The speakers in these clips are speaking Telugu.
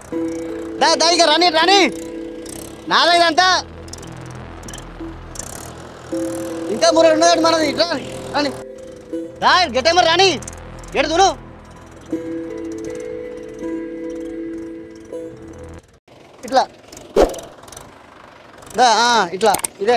దా దా ఇక రాని రాని నాదైదంతా ఇంకా మూడు ఉన్నదండి మనది ఇట్లా రాని రా గట్టేమో రాని ఎడు దును ఇట్లా దా ఆ, ఇట్లా ఇదే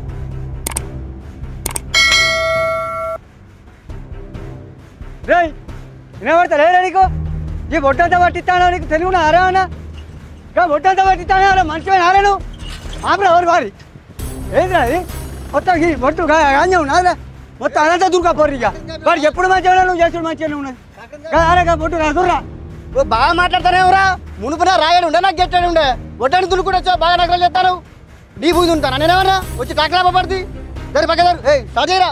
రేయ్ వినబడతా లేదా నీకు ఈ బొట్టంతా పట్టిస్తానా నీకు తెలుగున ఆరా అన్న ఇంకా బొట్టంతా పట్టిస్తానా ఆరా మంచిగా ఆరా నువ్వు ఆపరా ఎవరు వారి ఏంటి అది మొత్తం ఈ బొట్టు గాంజే ఉన్నారా మొత్తం అనంతా దుర్గా పోరు ఇక వాడు ఎప్పుడు మంచిగా ఉన్నాడు, నువ్వు చేసుడు మంచిగా ఉన్నది ఆరగా బొట్టు రాదుర్రా ఓ బాగా మాట్లాడతానేవరా మునుపున రాయడు ఉండే నాకు గెట్టాడు ఉండే ఒట్టని దులు కూడా వచ్చా బాగా నగరాలు చెప్తాను నీ బూజి ఉంటాను నేనేమన్నా వచ్చి కాకలా పడుతుంది సరే పక్క ఏ సాజేరా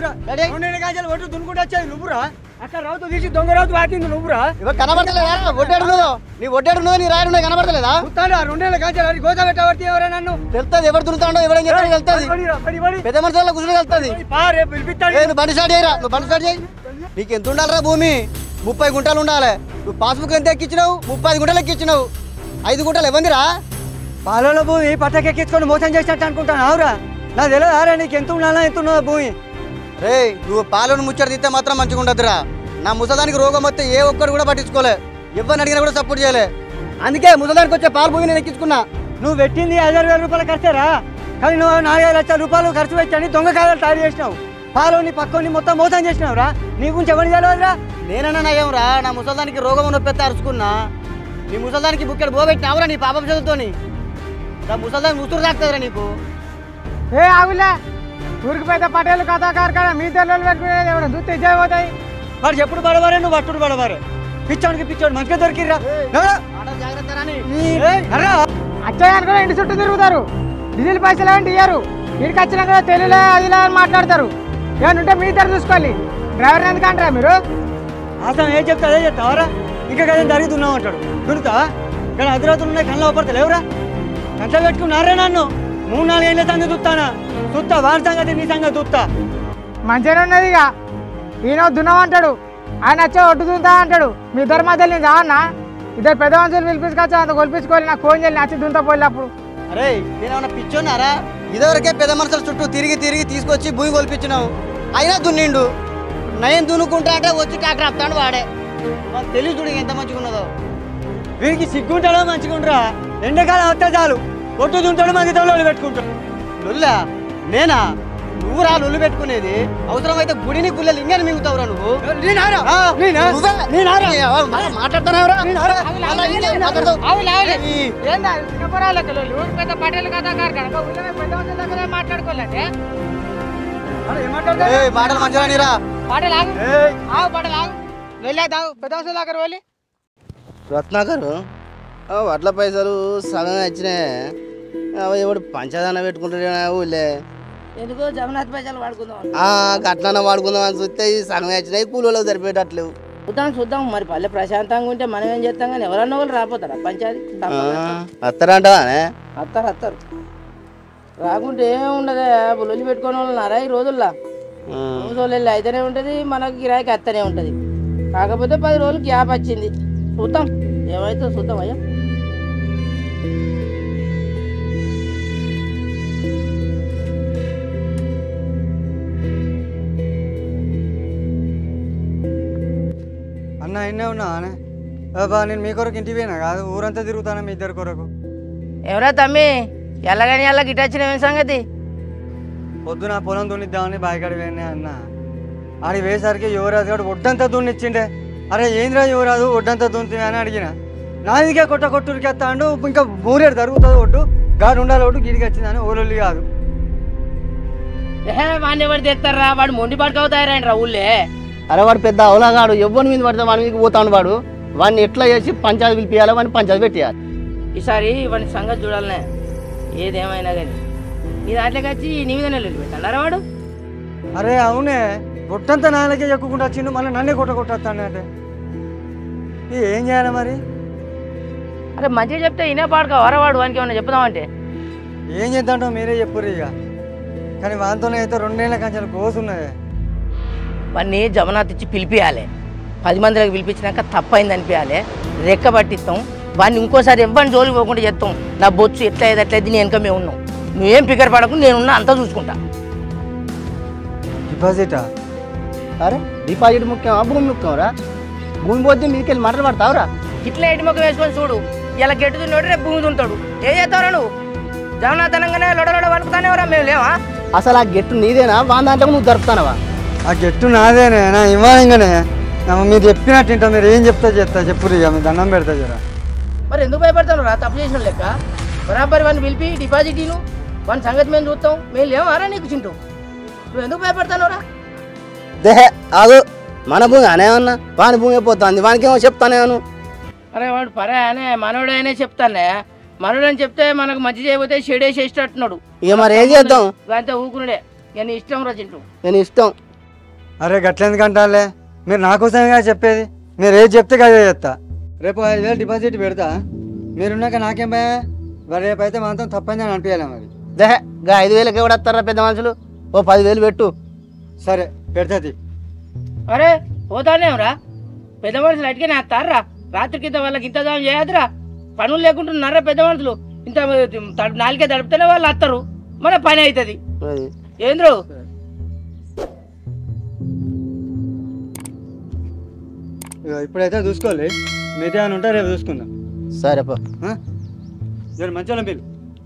గాజాలు ఒట్టు దున్నుకుంటూ వచ్చేది నువ్వురా అక్కడ రావుతూ తీసి దొంగ రావుతూ వాకింది నువ్వురా ఇవ కనబడతలేదా ఒడ్డాడు ఉన్నదో నీ ఒడ్డాడు ఉన్నదో నీ రాయడు ఉన్నదో కనబడతలేదా చూస్తాడు ఆ రెండేళ్ళ గాజాలు అది గోదా పెట్టబట్టి ఎవరా నన్ను తెలుస్తుంది ఎవరు దురుతాడో ఎవరేం చెప్తాడో తెలుస్తుంది పడిరా, పడి, పడి. పెద్ద మనుషుల కూర్చొని వెళ్తుంది పా, రేపు పిలిపిస్తాడు. ఏ నువ్వు బండి స్టార్ట్ చేయరా నువ్వు బండి స్టార్ట్ చేయి నీకు ఎంత ఉండాలిరా భూమి ముప్పై గుంటలు ఉండాలి నువ్వు పాస్బుక్ ఎంత ఎక్కించినావు ముప్పై ఐదు గుంటలు ఎక్కించినావు ఐదు గుంటలు ఇవ్వందిరా పాలలో భూమి పట్టకెక్కించుకొని మోసం చేసినట్టు అనుకుంటాను అవురా నాకు తెలియదు ఆరా నీకు ఎంత ఉండాలా ఎంత ఉన్నదో భూమి రే నువ్వు పాలను ముచ్చట తీస్తే మాత్రం మంచిగా ఉండదురా నా ముసదానికి రోగం వస్తే ఏ ఒక్కరు కూడా పట్టించుకోలే ఎవరిని అడిగినా కూడా సపోర్ట్ చేయలే అందుకే ముసదానికి వచ్చే పాలు భూమి నేను ఎక్కించుకున్నా నువ్వు పెట్టింది ఐదారు వేల రూపాయలు ఖర్చేరా కానీ నువ్వు నాలుగైదు లక్షల రూపాయలు ఖర్చు పెట్టని దొంగ కాయలు తయారు చేసినావు పాలోని పక్కని మొత్తం మోసం చేసినావురా నీ గురించి ఎవరిని తెలియదురా నేనన్నా నయం రా నా ముసల్దానికి రోగం ఉన్న పెద్ద అరుచుకున్నా నీ ముసల్దానికి బుక్కెడు బోబెట్టినావురా నీ పాపం చదువుతోని నా ముసల్దానికి ముసురు తాకుతుందిరా నీకు ఏ ఆగులే ఊరికి పెద్ద పటేలు కథాకారు కదా మీ తెల్లలు పెట్టుకునేది ఎవరు చూస్తే ఇజ్జాయి పోతాయి వాడు ఎప్పుడు పడవారే నువ్వు అట్టుడు పడవారే పిచ్చోనికి పిచ్చోడు మంచిగా దొరికిర్రా నడరా. జాగ్రత్త రాని ఈ- నడరా. అచ్చయ్య కూడా ఇంటి చుట్టూ తిరుగుతారు డీజిల్ పైసలు ఏంటి ఇయ్యరు వీడికి వచ్చినా కూడా తెలియలే అదిలే అని మాట్లాడతారు ఏమన్నా ఉంటే మీ ఇద్దరు చూసుకోవాలి డ్రైవర్ ఎందుకంటారా మీరు అసలు ఏం చెప్తా అదే చెప్తావరా ఇంకా కదా జరుగుతున్నావు అంటాడు దొరుకుతావా కానీ అర్ధరాత్రులు ఉన్నాయి కళ్ళ పడతలు ఎవరా కంట పెట్టుకున్నారా నన్ను మూడు నాలుగు ఏళ్ళ సంగతి చూస్తానా చూస్తా వాడి సంగతి నీ సంగతి చూస్తా మంచిగానే ఉన్నది ఇక ఈయన దున్నం అంటాడు ఆయన వచ్చే ఒడ్డు దున్నుతా అంటాడు మీ ఇద్దరు మధ్యలో నేను చావన్నా ఇద్దరు పెద్ద మనుషులు పిలిపించుకొచ్చి అంత కొలిపించుకోవాలి నాకు ఫోన్ చేయాలి నచ్చి దున్నుతా పోయి అప్పుడు అరే నేనేమన్నా పిచ్చోన్నారా ఇదివరకే పెద్ద మనుషుల చుట్టూ తిరిగి తిరిగి తీసుకొచ్చి భూమి కొలిపించినావు అయినా దున్నిండు నయం దున్నుకుంటా అంటే వచ్చి ట్రాక్టర్ ఆపుతాడు వాడే మాకు తెలియదు చూడు ఎంత మంచిగా ఉన్నదో వీడికి సిగ్గుంటాడో మంచిగా ఉండరా ఎండాకాలం వస్తే చాలు ఒట్టు దుంటాడు మంది తోళ్ళు పెట్టుకుంటాడు లొల్లా నేనా నువ్వు రా లొల్లు పెట్టుకునేది అవసరమైతే గుడిని గుళ్ళలు ఇంగని మింగుతావురా నువ్వు నేనారా? ఆ, నేనా? నువ్వే. నేనారా? ఏ, ఆ, మా- మాట్లాడుతున్నావురా? అలా ఇంకే మాట్లాడతావు. ఈ, ఏందా చిన్నపురాలకు ఊరికి పెద్ద పటేలు కథాకారు కనుక ఊళ్ళో పెద్ద మనుషుల దగ్గర మాట్లాడుకోవాలంటే ఏయ్, మాటలు మంచిగా నీరా పాటలు ఆగు ఆగు పాటలు ఆగు వెళ్ళేద్దాం పెద్ద మనుషుల దగ్గర వెళ్ళి రత్నాకరు వడ్ల పైసలు సగం వచ్చినాయి అవి ఎవడు పంచదాన పెట్టుకుంటాడు ఊళ్ళే ఎందుకో జగన్నాథ్ పైసలు వాడుకుందాం గట్లన వాడుకుందాం అని చూస్తే ఈ సగం వచ్చినాయి కూలీలకు సరిపోయేటట్లేవు చూద్దాం చూద్దాం మరి పల్లె ప్రశాంతంగా ఉంటే మనం ఏం చేస్తాం కానీ ఎవరన్నా వాళ్ళు రాపోతారా పంచాయతీ వస్తారంటావానే అత్తారు అత్తారు రాకుంటే ఏముండదు బుల్లలు పెట్టుకొని వాళ్ళు ఉన్నారా ఈ రోజుల్లో రోజులు వెళ్ళి అయితేనే ఉంటుంది మనకి గిరాకీ అత్తనే ఉంటుంది కాకపోతే పది రోజులు గ్యాప్ వచ్చింది చూద్దాం ఏమైతే చూద్దాం అయ్యా అన్న ఎన్నే ఉన్నా అనే బాబా నేను మీ కొరకు ఇంటికి పోయినా కాదు ఊరంతా తిరుగుతాను మీ ఇద్దరు కొరకు ఎవరా తమ్మి ఎల్లగాని ఎల్ల గిట్ట వచ్చిన ఏం సంగతి పొద్దున పొలం దున్నిద్దామని బాయికాడి పోయినా అన్న ఆడికి వేసరికి యువరాజు గారు ఒడ్డంతా దున్నిచ్చిండే అరే ఏంద్రా యువరాజు ఒడ్డంతా దున్నితే అని అడిగిన నాదికే కొట్ట కొట్టుడికి ఎత్తాండు ఇంకా ఊరేడు జరుగుతుంది ఒడ్డు గాడు ఉండాలి ఒడ్డు గిడికి వచ్చిందని ఓలొల్లి కాదు ఏ వాడిని ఎవరు తెస్తారా వాడు మొండి పడుకోవుతాయరండి రా ఊళ్ళే అరే వాడు పెద్ద అవలాగాడు ఎవరి మీద పడితే వాడి మీదకి పోతాడు వాడు వాడిని ఎట్లా చేసి పంచాయతీ పిలిపియాలి వాడిని పంచాయతీ పెట్టేయాలి ఈసారి వాడి సంగతి చూడాలనే ఏదేమైనా కానీ నీ దాంట్లోకి వచ్చి నీ మీద నిలబెట్టి పెట్టారా వాడు అరే అవునే ఒట్టంతా నాన్నకే ఎక్కుకుంటూ వచ్చిండు మళ్ళీ నన్నే కొట్ట కొట్టేస్తాను అంటే ఇది ఏం చేయాలి మరి అరే మంచిగా చెప్తే ఇనే పాడుకోవరా వాడు వానికి ఏమన్నా చెప్దామంటే ఏం చేద్దాంటో మీరే చెప్పుర్రు ఇక కానీ వాంతోనే అయితే రెండేళ్ల కంచెలు కోసున్నదే వాడిని జమనాథ్ ఇచ్చి పిలిపియాలి పది మందిలోకి పిలిపించినాక తప్పైంది అనిపించాలి రెక్క పట్టిస్తాం వాడిని ఇంకోసారి ఇవ్వని జోలికి పోకుండా చెప్తాం నా బొచ్చు ఎట్లా అయ్యేది ఎట్లయితే నేను వెనక మేము ఉన్నాం నువ్వేం ఫికర్ పడకు నేనున్నా అంతా చూసుకుంటా డిపాజిటా అరే డిపాజిట్ ముఖ్యం భూమి ముఖ్యం రా భూమి పోతే మీదకి వెళ్ళి మాటలు పడతావురా ఇట్లా ఎటు ముఖం వేసుకొని చూడు ఇలా గెట్టు తిన్నోడు రేపు భూమి తుంటాడు ఏం చేస్తావురా నువ్వు జగన్నాథనంగానే లొడలొడ వలుకుతానే ఎవరా మేము లేవా అసలు ఆ గెట్టు నీదేనా వాన్ దాంట్లో నువ్వు దొరుకుతానవా ఆ గెట్టు నాదేనే నా ఇవ్వాలంగానే మీరు చెప్పినట్టు ఇంట మీరు ఏం చెప్తా చేస్తా చెప్పు ఇక మీ దండం పెడతా జరా మరి ఎందుకు భయపడతాను రా తప్పు చేసిన లెక్క బరాబర్ వాడిని పిలిపి డిపాజిట్ ఇను వాని సంగతి మేము చూస్తాం మేము లేవారా నీకు చింటూ నువ్వు ఎందుకు భయపడతాను రా దేహే ఆగు మన భూమి అనేమన్నా వాని భూమి పోతుంది వానికేమో చెప్తానేమను అరే వాడు పరే అనే మనోడైనా చెప్తానే మనోడని చెప్తే మనకు మంచి చేయబోతే షెడే చేసేటట్టున్నాడు ఇక మరి ఏం చేద్దాం అంతే ఊకునుడే ఇక నీ ఇష్టం రా చింటూ నేను ఇష్టం అరే గట్లెందుకంటాలే మీరు నా కోసమేగా చెప్పేది మీరు ఏది చెప్తే అదే చేస్తా రేపు ఐదు వేలు డిపాజిట్ పెడతా మీరున్నాక నాకేం భయం మరి రేపు అయితే మాత్రం తప్పని అని అనిపించాలి మరి దేహే గా ఐదు వేలకి ఎవడు వస్తారా పెద్ద మనుషులు ఓ పదివేలు పెట్టు సరే పెడతాది అరే పోతానేమరా పెద్ద మనుషులు అటుకే నేస్తారా రాత్రికి ఇంత వాళ్ళకి ఇంత దాం చేయదురా పనులు లేకుంటున్నారా పెద్ద మనుషులు ఇంత తడు- నాలుగే తడిపితేనే వాళ్ళు వస్తారు మన పని అవుతుంది అది. ఏంద్రు ఇక ఇప్పుడైతే చూసుకోవాలి మిగతా ఏమైనా ఉంటే రేపు చూసుకుందాం సరే పో ఆ? జర మంచి మీరు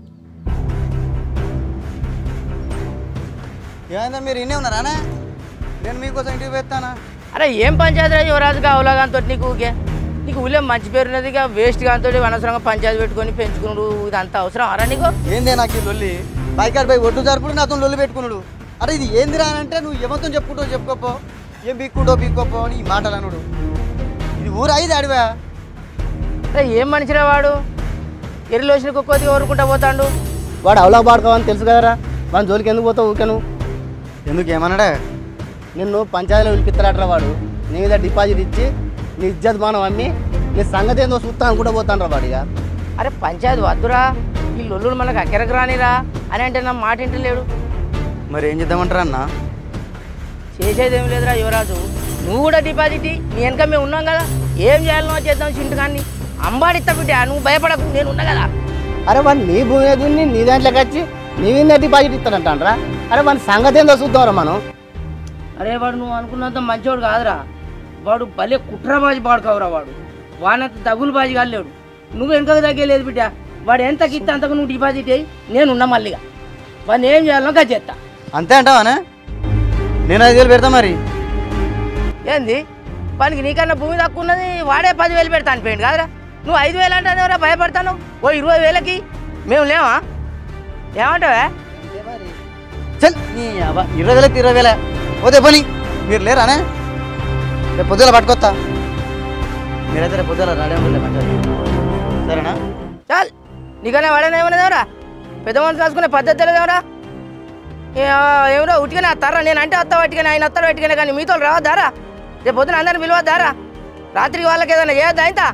ఏమైందా మీరు ఇన్నే ఉన్నారానే నేను మీకోసం ఇంటికి పెడతానా అరే ఏం పంచాయతీ రాజు యువరాజుగా అవలాగాంతో నీకు ఊకే నీకు ఊళ్ళో మంచి పేరు ఉన్నదిగా వేస్ట్ గాంతో అనవసరంగా పంచాయతీ పెట్టుకొని పెంచుకున్నాడు ఇదంతా అవసరం అరా నీకు ఏందే నాకు ఈ లొల్లి బైకార్ బై ఒడ్డు జరుపుడు నాతో లొల్లి పెట్టుకున్నాడు అరే ఇది ఏందిరా అని అంటే నువ్వు ఎవరితో చెప్పుకుంటావు చెప్పుకోపో ఏం పీక్కుంటో పీక్కోపో అని ఈ మాటలు అనుడు ఇది ఊరా ఇది అడివా అరే ఏం మనిషిరా వాడు ఎరిలోసిన కుక్కోది కోరుకుంటా పోతాడు వాడు అవలా పాడుకోవని తెలుసు కదరా వాని జోలికి ఎందుకు పోతావు ఊకెను ఎందుకు ఏమన్నాడే నిన్ను పంచాయతీలో పిలిపిస్తాడట్రా వాడు నీ మీద డిపాజిట్ ఇచ్చి నీ ఇజ్జత్ మానం అమ్మి నీ సంగతి ఏందో చూస్తా అనుకుంటా పోతాను రా వాడిగా అరే పంచాయతీ వద్దురా ఈ లొల్లులు మనకు అక్కరకు రానిరా అని అంటే నా మాట ఇంటలేడు మరి ఏం చేద్దామంటారా అన్న చేసేది ఏం లేదురా యువరాజు నువ్వు కూడా డిపాజిట్ ఇయ్యి. నీ వెనక మేము ఉన్నాం కదా ఏం చేయాలనో చేద్దాం చింటు కానీ అంబాడిస్తా బిడ్డ నువ్వు భయపడకు నేను ఉన్నా కదా అరే వాడు నీ భూమి దున్ని నీ దాంట్లోకి వచ్చి నీ మీద డిపాజిట్ ఇస్తాడంటారా అరే వాని సంగతి ఏందో చూద్దాంరా మనం అరే వాడు నువ్వు అనుకున్నంత మంచోడు కాదురా వాడు భలే కుట్రబాజి పాడుకోవురా వాడు వానంత దగులు బాజి కాలేడు నువ్వు వెనకకు తగ్గలేదు బిడ్డ వాడు ఎంత ఇస్తే అంతకు నువ్వు డిపాజిట్ అయ్యి నేను ఉన్నా మళ్ళీగా వాడిని ఏం చేయాలో గది చేస్తా అంతే అంటావానే నేను ఐదు వేలు పెడతా మరి ఏంది వానికి నీకన్నా భూమి తక్కువ ఉన్నది వాడే పదివేలు పెడతా అనిపోయింది కాదురా నువ్వు ఐదు వేలు అంటానేవరా భయపడతాను ఓ ఇరవై వేలకి మేము లేవా ఏమంటావే చల్ నీ అవ్వ, ఇరవై వేలకి ఇరవై వేల పోతే పని మీరు లేరానే రేపు పొద్దుల పట్టుకొస్తా మీరైతే రేపు పొద్దుల రెడీ ఉంటుంది సరేనా చాలు నీకన్నా వాడనే ఏమన్నదేవరా పెద్ద మనిషి రాసుకునే పద్ధతి తెలియదేవరా ఏమరా ఉట్టిగానే వస్తారా నేను అంటే వస్తా పట్టుకనే ఆయన వస్తారు పట్టుకనే కానీ మీతో రావద్దారా రేపు పొద్దున అందరిని పిలవద్దారా రాత్రికి వాళ్ళకి ఏదైనా చేయొద్దా ఇంత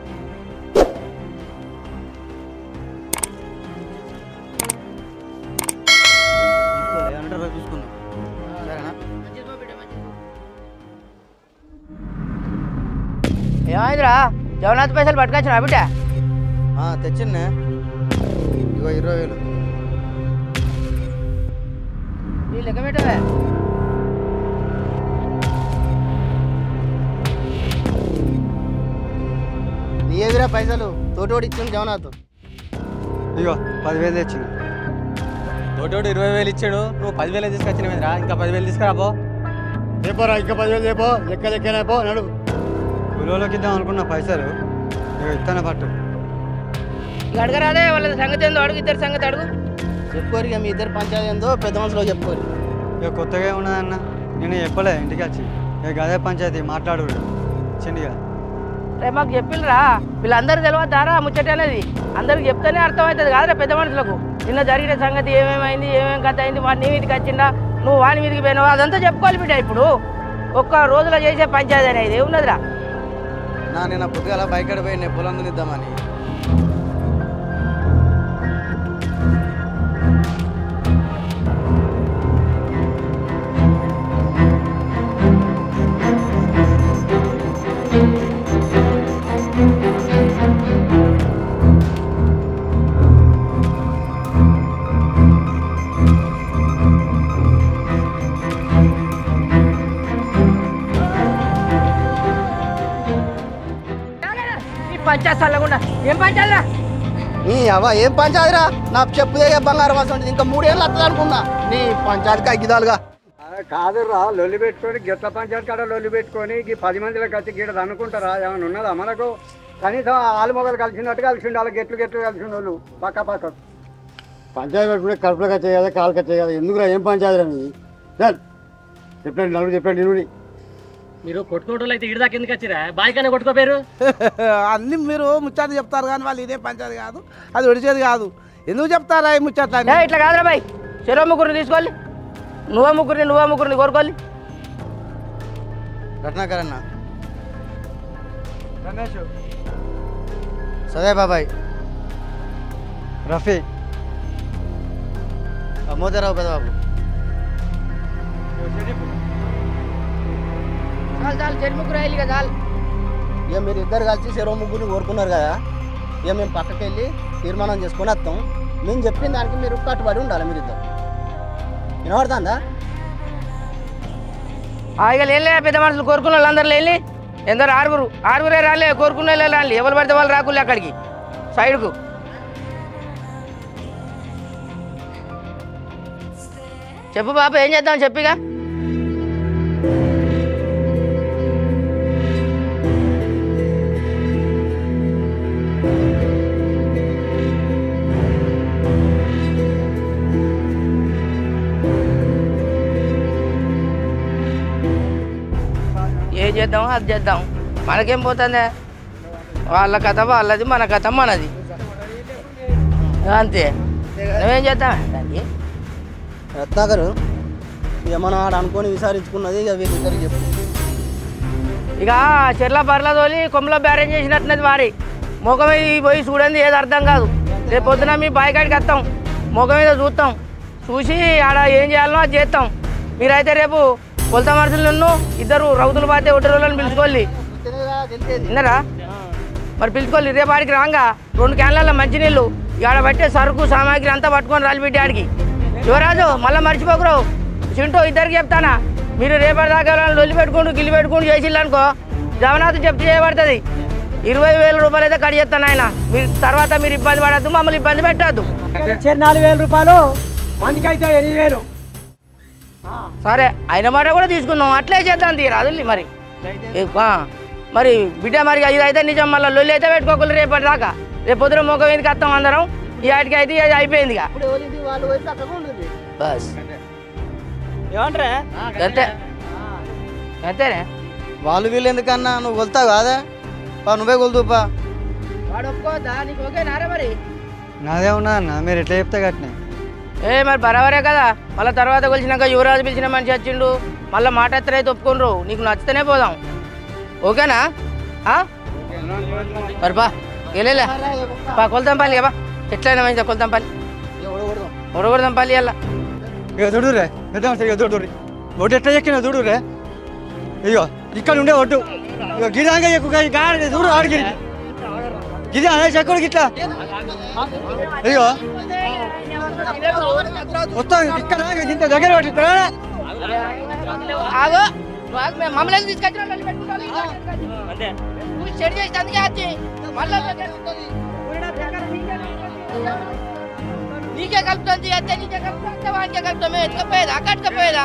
ఏమంటే రేపు చూసుకుందాం సరేనా ఏమైందిరా జగన్నాథ్ పైసలు పట్టుకొచ్చిన బిడ్డ ఆ, తెచ్చిండే ఇగో ఇరవై వేలు నీ లెక్క పెట్టవే నీ ఏదిరా పైసలు తోటోడు ఇచ్చింది జగన్నాథ్ ఇగో పదివేలు తెచ్చిన తోటోడు ఇరవై వేలు ఇచ్చాడు నువ్వు పదివేలు తీసుకొచ్చిన మీదరా ఇంకా పదివేలు తీసుకురాబో రేపోరా ఇంకా పదివేలు రేపో లెక్క లెక్కనే పో నడు కులోలోకి ఇద్దాం అనుకున్న పైసలు ఇక ఇస్తానే పట్టు ఇక అడగరాదే వాళ్ళ సంగతి ఏందో అడుగు ఇద్దరు సంగతి అడుగు చెప్పుకోరు ఇక మీ ఇద్దరు పంచాయతీ ఏందో పెద్ద మనుషులు చెప్పుకోరు ఇక కొత్తగా ఉన్నదన్న నేను చెప్పలే ఇంటికి వచ్చి ఇక అదే పంచాయతీ మాట్లాడు చిన్నగా రేపు మాకు చెప్పిండ్రా వీళ్ళందరూ తెలియదారా ముచ్చట అనేది అందరికి చెప్తేనే అర్థమవుతుంది కాదురా పెద్ద మనుషులకు నిన్న జరిగిన సంగతి ఏమేమైంది ఏమేం కథ అయింది వాడి నీ మీదకి వచ్చిందా నువ్వు వాని మీదకి పోయినావా అదంతా చెప్పుకోవాలి బిడ్డ ఇప్పుడు ఒక్క రోజులో చేసే పంచాయతీ అనేది ఏమున్నదిరా నా నేను పొద్దుగాల బైక్ పోయి నేను పొలం దున్నిద్దామని పంచాయతీ చల్లకుండా ఏం పంచాయతీరా నీ అవ్వ ఏం పంచాదిరా నా చెప్పు దిగే బంగారం వస్తుంది ఇంకా మూడేళ్ళు వస్తుంది అనుకున్నా నీ పంచాయతీ అగ్గిదాలుగా కాదురా లొల్లి పెట్టుకొని గిట్ల పంచాయతీ కాడ లొల్లి పెట్టుకొని ఈ పది మందిలోకి వచ్చి గీడ అనుకుంటారా ఏమైనా ఉన్నదా మనకు కనీసం ఆలు మొగలు కలిసినట్టు కలిసి ఉండాలి గెట్లు గెట్లు కలిసి ఉండోళ్ళు పక్క పక్క పంచాయతీ పెట్టుకుంటే కడుపులోకి వచ్చాయి కదా కాలుకి వచ్చాయి కదా ఎందుకురా ఏం పంచాయతీ అని చెప్పండి నలుగురు చెప్పండి నువ్వు మీరు కొట్టుకోవడం అయితే ఇడిదాకా ఎందుకు వచ్చిరా బాయికనే కొట్టుకోపోయారు అన్ని మీరు ముచ్చట చెప్తారు కానీ వాళ్ళు ఇదే పంచాయతీ కాదు అది ఒడిచేది కాదు ఎందుకు చెప్తారా ఈ ముచ్చట ఏ ఇట్లా కాదురా బాయ్ చెరో ముగ్గురిని తీసుకోవాలి నువ్వే ముగ్గురిని నువ్వే ముగ్గురిని కోరుకోవాలి రత్నాకర్ అన్న రమేష్ సదే బాబాయ్ రఫీ మోదీరావు పెదబాబు చాలు చాలు చెరు ముగ్గురు అయ్యి కదా చాలు ఇక మీరు ఇద్దరు కలిసి చెరువు ముగ్గురిని కోరుకున్నారు కదా ఇక మేము పక్కకి వెళ్ళి తీర్మానం చేసుకొని వస్తాం మేము చెప్పిన దానికి మీరు కట్టుబడి ఉండాలి మీరు ఇద్దరు వినబడుతుందా ఇక లేలే పెద్ద మనుషులు కోరుకున్న వాళ్ళందరూ లేని ఎందరు ఆరుగురు ఆరుగురే రాలే కోరుకున్న వాళ్ళే రాలి ఎవరు పడితే వాళ్ళు రాకులే అక్కడికి సైడ్కు చెప్పు బాబు ఏం చేద్దాం చెప్పిగా ఏం చేద్దాం అది చేద్దాం మనకేం పోతుందే వాళ్ళ కథ వాళ్ళది మన కథ మనది అంతే నువ్వేం చేద్దాం దానికి రత్నాకరు ఇక మనం ఆడ అనుకొని విచారించుకున్నది ఇక వీళ్ళిద్దరికి చెప్పు ఇక చెర్ల పర్ల తోలి కొమ్మలో బ్యారేజ్ చేసినట్టున్నది వారి ముఖం మీద పోయి చూడండి ఏది అర్థం కాదు రేపు పొద్దున మీ బాయికాడికి వస్తాం ముఖం మీద చూస్తాం చూసి ఆడ ఏం చేయాలనో అది చేస్తాం మీరైతే రేపు కొలత మనుషులు నిన్ను ఇద్దరు రౌతులు పాతే ఒకటి రోజులను పిలుచుకోవాలి విన్నారా మరి పిలుచుకోవాలి రేపు ఆడికి రాగా రెండు క్యాన్ల మంచినీళ్ళు ఆడ పట్టే సరుకు సామాగ్రి అంతా పట్టుకొని రాలిపెట్టి ఆడికి యువరాజు మళ్ళీ మర్చిపోకరు చింటూ ఇద్దరికి చెప్తానా మీరు రేపటి దాకా ఎవరైనా లొల్లి పెట్టుకుంటూ గిల్లి పెట్టుకుంటూ చేసిల్లనుకో జగన్నాథ్ జప్తు చేయబడుతుంది ఇరవై వేల రూపాయలు అయితే కట్ చేస్తాను ఆయన మీరు తర్వాత మీరు ఇబ్బంది పడద్దు మమ్మల్ని ఇబ్బంది పెట్టద్దు ఇచ్చే నాలుగు వేల రూపాయలు మందికి అయితే ఎనిమిది వేలు సరే ఆయన మాట కూడా తీసుకుందాం అట్లే చేద్దాం తీరాదు మరి ఏ, ఆ, మరి బిడ్డ మరి ఇది అయితే నిజం మళ్ళీ లొల్లి అయితే పెట్టుకోకూడదు రేపటి దాకా రేపు పొద్దున మొక్క మీదకి వస్తాం అందరం ఈ ఆటికి అయితే ఇది అయిపోయింది ఇక వాళ్ళు పోయి పక్కకు ఉంటుంది బస్ ఏమంటారా అంతే అంతేనే వాళ్ళు వీళ్ళు ఎందుకన్నా నువ్వు కొలుతావు కాదా పా నువ్వే కొలుతుపా వాడు ఒప్పుకోవద్దా నీకు ఓకే నారా మరి నాదే ఉన్నా అన్న మీరు ఎట్లా చెప్తే కట్టినాయి ఏ మరి బరాబరే కదా మళ్ళీ తర్వాత కొలిసినాక యువరాజు పిలిచిన మనిషి వచ్చిండు మళ్ళీ మాట ఎత్తరైతే ఒప్పుకోనరు నీకు నచ్చితేనే పోదాం ఓకేనా ఆ? మరి బా వెళ్ళలే బా కొలుతాం పల్లి బా ఎట్లయినా మంచిదా కొలుతాం పల్లి ఉడగొడదాం పల్లి అలా ఇక చూడు రే పెద్ద ఇక చూడు చూడు ఒడ్డు ఎట్లా ఎక్కినా చూడు రే ఇగో ఇక్కడ ఉండే ఒడ్డు ఇక గిదాంగా ఎక్కువ గాడి చూడు ఆడికి గిది అదే చెక్కుడు గిట్లా ఇగో మొత్తం ఇక్కడ ఇంత దగ్గర పట్టి ఆగో ఆగు, మేము మమ్మల్ని తీసుకొచ్చిన వాళ్ళు పెట్టుకుంటారు. నువ్వు చెడు చేసి అందుకే వచ్చి మళ్ళా నీకే కలుపుతుంది అత్తే నీకే కలుపుతుంది వానికే కలుపుతాం మేము ఎత్తుకపోయేదా కట్టుకపోయేదా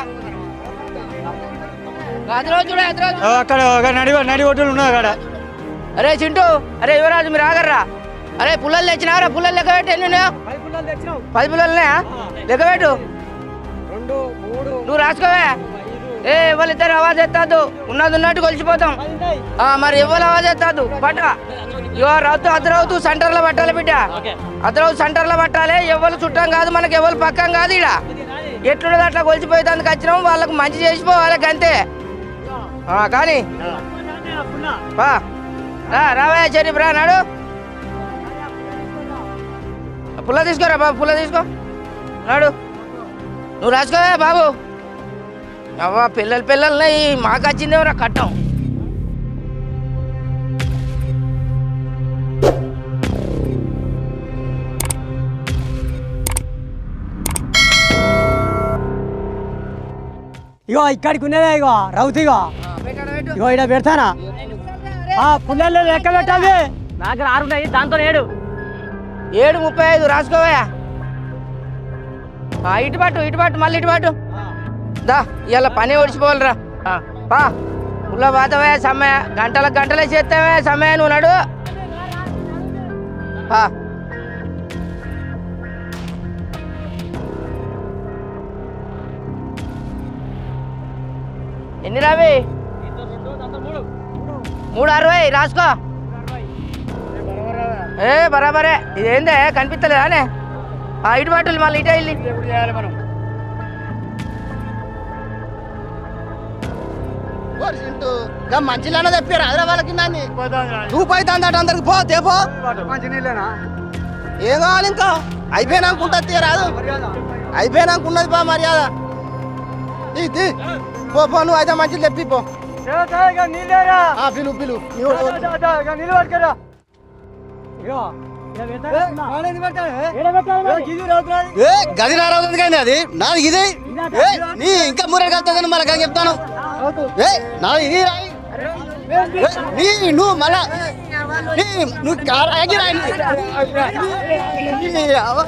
అది రోజు చూడ అది రోజు అక్కడ ఒక నడి నడి ఒడ్డులు ఉన్నది అక్కడ అరే చింటూ అరే యువరాజు మీరు ఆగర్రా అరే పుల్లలు తెచ్చినారా పుల్లలు లెక్క పెట్టి ఎన్ని ఉన్నాయో పది పుల్లలున్నాయా లెక్క పెట్టు రెండు మూడు నువ్వు రాసుకోవే ఏ ఎవరిద్దరు ఆవాజ్ ఎత్తాదు ఉన్నది ఉన్నట్టు కొలిచిపోతాం ఆ, మరి ఎవరు ఆవాజ్ ఎత్తాదు పట్ట ఇవో రౌతు అర్ధరవుతూ సెంటర్లో పట్టాలి బిడ్డ అర్ధరవుతు సెంటర్లో పట్టాలి ఎవరు చుట్టం కాదు మనకి ఎవరు పక్కం కాదు ఇడ ఎట్లున్నది అట్లా కొలిచిపోయేందుకు వచ్చినాం వాళ్ళకు మంచి చేసిపోవాలి అంతే ఆ, కానీ పా రా, రావయ్య షరీఫ్ రా నాడు పుల్ల తీసుకోరా బాబు పుల్ల తీసుకో నాడు నువ్వు రాసుకోవే బాబు అవ్వ పిల్లలు పిల్లల్ని మాకు వచ్చిందేమరా కట్టం ఇగో ఇక్కడికి ఉన్నదే ఇగో రౌతు ఇగో ఇగో ఇక్కడ పెడతానా ఆ పుల్లలు లెక్క పెట్టాలి నా దగ్గర ఆరు ఉన్నాయి దాంతో ఏడు ఏడు ముప్పై ఐదు రాసుకోవా ఆ, ఇటు పట్టు ఇటు పట్టు మళ్ళీ ఇటు పట్టు దా ఇవాళ పని ఒడిచిపోవాలిరా ఆ, పా ఉల్ల బాతవే సమయ గంటల గంటలే చేస్తావే సమయం నువ్వు నడు పా ఎన్ని రావి మూడు అరవై రాసుకో ఏ బరాబరే ఇదేందే కనిపిస్తలేదానే ఆ ఇటు బాటలు మళ్ళీ ఇటే వెళ్ళి మంచిలానే చెప్పారు అదే వాళ్ళకి నాన్ని రూపాయి తందట అందరికి పో తేపో మంచి నీళ్ళేనా ఏం కావాలి ఇంకా అయిపోయినాకుంటుంది తీరాదు అయిపోయినాకున్నది పా మర్యాద తీ, తీ. పో పో నువ్వు అయితే మంచిది తెప్పి పో నీళ్ళేరా ఆ, పిలు పిలు నువ్వు పో. నీళ్ళు పట్టుకురా ఇగో ఏ, వాడేంది పట్టాడు, ఏ? ఏ, గిది రావుతున్నది. ఏ గది నారావుతుంది కానీ అది నాది ఇది ఏ నీ ఇంకా మూరే కలుతుందని మళ్ళీ కానీ చెప్తాను ఏ నాది ఇది రాయి ఏ, నీ నువ్వు మళ్ళా నీ నువ్వు కారాగి రాయి నీ అవ్వ.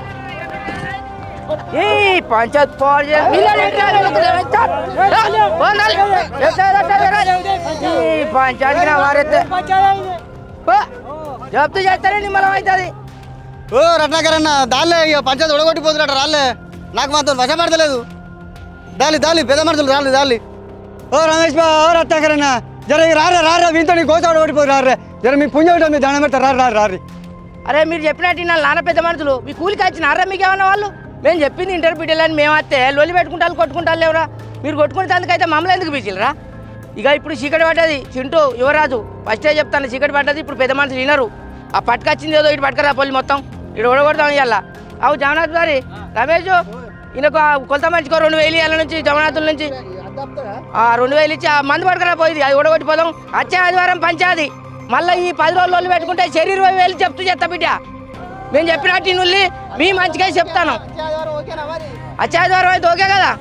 ఈ పంచాయత్ పాడు చే- పిల్లలు ఎట్లా చదువుతున్నారు? రా, పోనాలి. ఎట్లా చదువుతారు? ఈ పంచాయతీ నా వారెత్తే. పో. చెప్తూ చేస్తారే నిమ్మలం అవుతుంది ఓ రత్నాకర్ అన్న దానిలే ఇక పంచాయతీ ఉడగొట్టిపోతున్నాడు రాలే నాకు మాత్రం వశపడతలేదు దాలి దాలి పెద్ద మనుషులు రాలి దాలి ఓ రమేష్ బా ఓ రత్నాకరన్న జర ఇక రారా రారా వీంతో నీ గోసాడు ఓడిపోయి రారే జర మీ పుణ్యం ఉంటుంది, మీ దండం పెడతా రారు రారు రారి అరే మీరు చెప్పినట్టు నా నాన్న పెద్ద మనుషులు మీ కూలికి వచ్చినారా మీకు ఏమన్నా వాళ్ళు మేము చెప్పింది ఇంటర్ బిడ్డలని మేము వస్తే లొల్లి పెట్టుకుంటారు కొట్టుకుంటారు లేవురా మీరు కొట్టుకునే అందుకైతే మమ్మల్ని ఎందుకు పిలిచిలరా ఇక ఇప్పుడు చీకటి పడ్డది చింటూ యువరాజు ఫస్టే చెప్తాను చీకటి పడ్డది ఇప్పుడు పెద్ద మనుషులు వినరు ఆ పట్టుకొచ్చింది ఏదో ఇటు పట్టుకరా పొల్లి మొత్తం ఇటు ఓడగొడతాం ఇవాళ అవు జగన్నాథ్ గారి రమేష్ ఈయనకు ఆ కొలత మంచికో రెండు వేలు ఇవాళ నుంచి జగన్నాథుల నుంచి ఆ రెండు వేలు ఇచ్చి ఆ మందు పట్టుకురా పోయింది అది ఓడగొట్టిపోదాం వచ్చే ఆదివారం పంచాది మళ్ళీ ఈ పది రోజులు వదిలి పెట్టుకుంటే శరీర ఇరవై వేలు చెప్తూ చెత్త బిడ్డ మేము చెప్పినట్టు నుల్లి మీ మంచిగా చెప్తాను వచ్చే ఆదివారం అయితే ఓకే కదా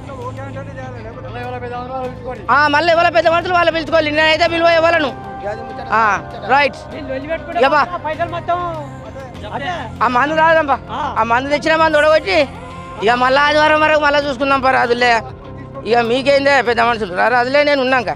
ఆ, మళ్ళీ ఇవ్వాల పెద్ద మనుషులు వాళ్ళు పిలుచుకోవాలి నేనైతే విలువ ఇవ్వాలను రైట్ ఇవ్వబా ఆ మందు రాదంపా ఆ మందు తెచ్చిన మందు ఉడగొట్టి ఇక మళ్ళీ ఆదివారం వరకు మళ్ళీ చూసుకుందాం పా రాదులే ఇక మీకేందే పెద్ద మనుషులు రా రాదులే నేను ఉన్నాక